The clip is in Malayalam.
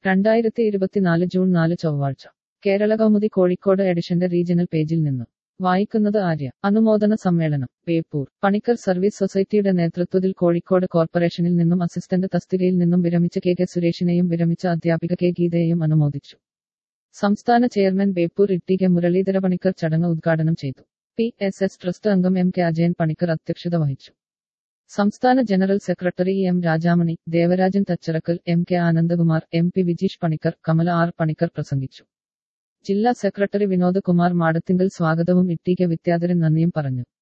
രണ്ടായിരത്തി ഇരുപത്തിനാല് ജൂൺ നാല് ചൊവ്വാഴ്ച കേരള കൗമുദി കോഴിക്കോട് എഡിഷന്റെ റീജിയണൽ പേജിൽ നിന്ന് വായിക്കുന്നത് ആര്യ അനുമോദന സമ്മേളനം ബേപ്പൂർ പണിക്കർ സർവീസ് സൊസൈറ്റിയുടെ നേതൃത്വത്തിൽ കോഴിക്കോട് കോർപ്പറേഷനിൽ നിന്നും അസിസ്റ്റന്റ് തസ്തികയിൽ നിന്നും വിരമിച്ച കെ കെ സുരേഷിനെയും വിരമിച്ച അധ്യാപിക കെ ഗീതയെയും അനുമോദിച്ചു സംസ്ഥാന ചെയർമാൻ ബേപ്പൂർ ഇട്ടി കെ മുരളീധര പണിക്കർ ചടങ്ങ് ഉദ്ഘാടനം ചെയ്തു പി എസ് എസ് ട്രസ്റ്റ് അംഗം എം കെ അജയൻ പണിക്കർ അധ്യക്ഷത വഹിച്ചു സംസ്ഥാന general secretary M Rajamani Devarajan Thacharakkal M K Anandakumar M P Vijeesh Panicker Kamala R Panicker പ്രസംഗിച്ചു ജില്ലാ സെക്രട്ടറി വിനോദ് കുമാർ മാടത്തിങ്കൽ സ്വാഗതവും ഇട്ടി കെ വിദ്യാധരൻ നന്ദിയും പറഞ്ഞു